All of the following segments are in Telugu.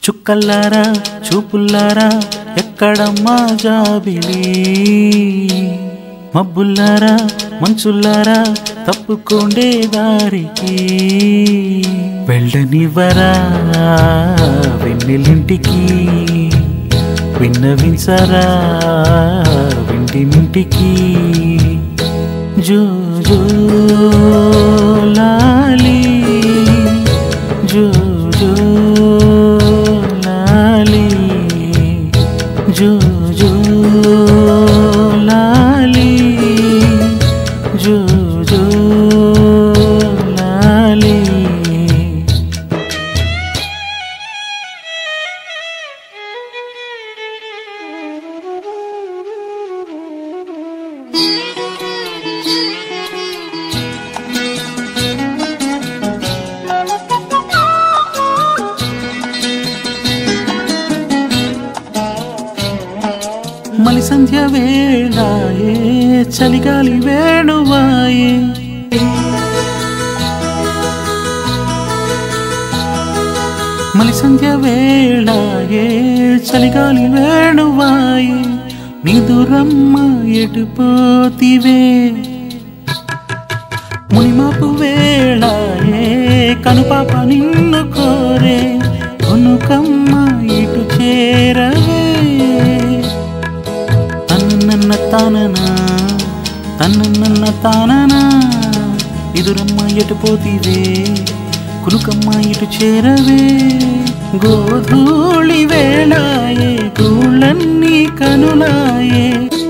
చుక్కల్లారా చూపుల్లారా ఎక్కడమ్మా జాబిలి మబ్బుల్లారా మంచుల్లారా తప్పుకోండే దారికి వెళ్ళనివ్వరా వెన్నెలింటికి విన్నవించరా వింటినింటికి జో జో లాలి జో జో లాలి జో జో లాలి జో జో లాలి మలి సంధ్య వేళాయే చలిగాలి వేణువాయే మలి సంధ్య వేళాయే చలిగాలి వేణువాయే నిదురమ్మ ఎటుపోతివే మునిమాపు వేళాయే కనుపాప నిన్ను కోరే కొనుకమ్మ ఇటు చేరవే తన్నన్న తాననా తన్నన్న తాననా ఎదురమ్మ ఎటు పోతివే కునుకమ్మ ఇటు చేరవే గోధూళి వేళాయే గూళ్ళన్నీ కనులాయే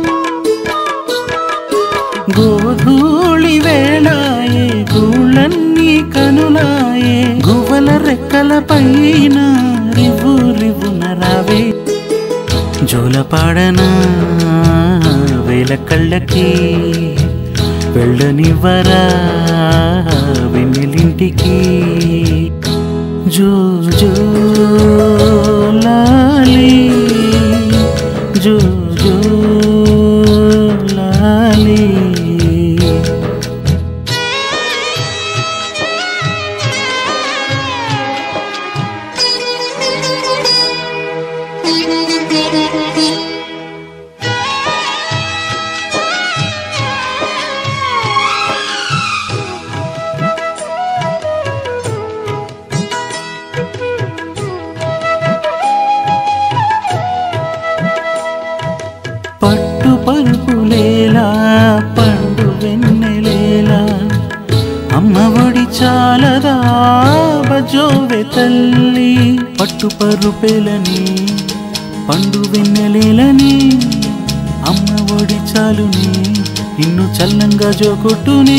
గోధూళి వేళాయే గూళ్ళన్నీ కనులాయే గువ్వల రెక్కల పైన రివ్వు రివ్వున రావే జోలపాడనా వేల కళ్ళకి వెళ్ళనివ్వరా వెన్నెలింటికి జో జో లాలి జో జో లాలి పట్టు పరుపులేలా పండు వెన్నెలేలా అమ్మ ఒడి చాలదా బజోవె తల్లి పట్టు పరుపెలని పండు వెన్నెలేలని అమ్మ ఒడి చాలుని నిన్ను చల్లంగా జోకొట్టునే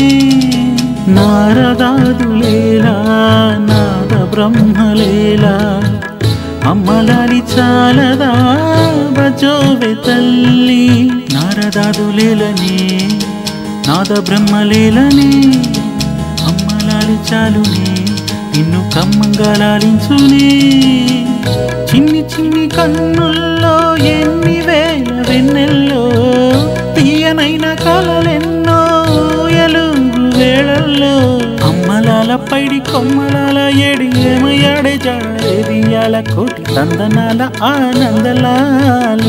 నారదాదులేలా నాద బ్రహ్మలేలా అమ్మలాలి చాలదా బజోవె తల్లి నారదాదులేలని నాద బ్రహ్మలేలని అమ్మలాలి చాలునే నిన్ను కమ్మంగా లాలించునే చిన్ని చిన్ని కన్నుల్లో ఎన్ని వేల వెన్నెల్లో తీయనైన కలలెన్నో ఎలుగు వేళల్లో అమ్మలాల పైడి కొమ్మలాల ఏడి ఏమయ్యాడే జాడేదియాల కోటి తందనాల ఆనందలాల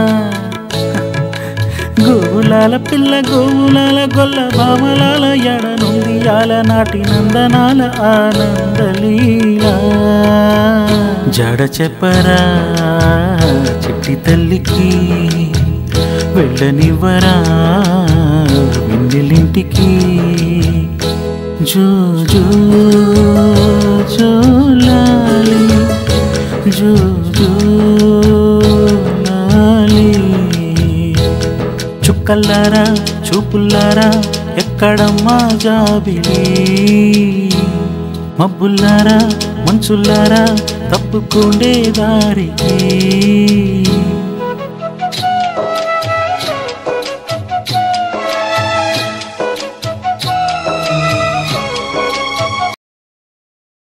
గోవులాల పిల్ల గోవులాల గొల్ల భామలాల ఎడ నుండియాల నాటి నందనాల ఆనందలీలా జడ చెప్పరా చిట్టి తల్లికి వెళ్ళనివ్వరా వెన్నెలింటికి జో జో జో లాలి జో జో లాలి చుక్కల్లారా చూపుల్లారా ఎక్కడమ్మా జాబిలి మబ్బుల్లారా మంచుల్లారా తప్పుకోండే దారికి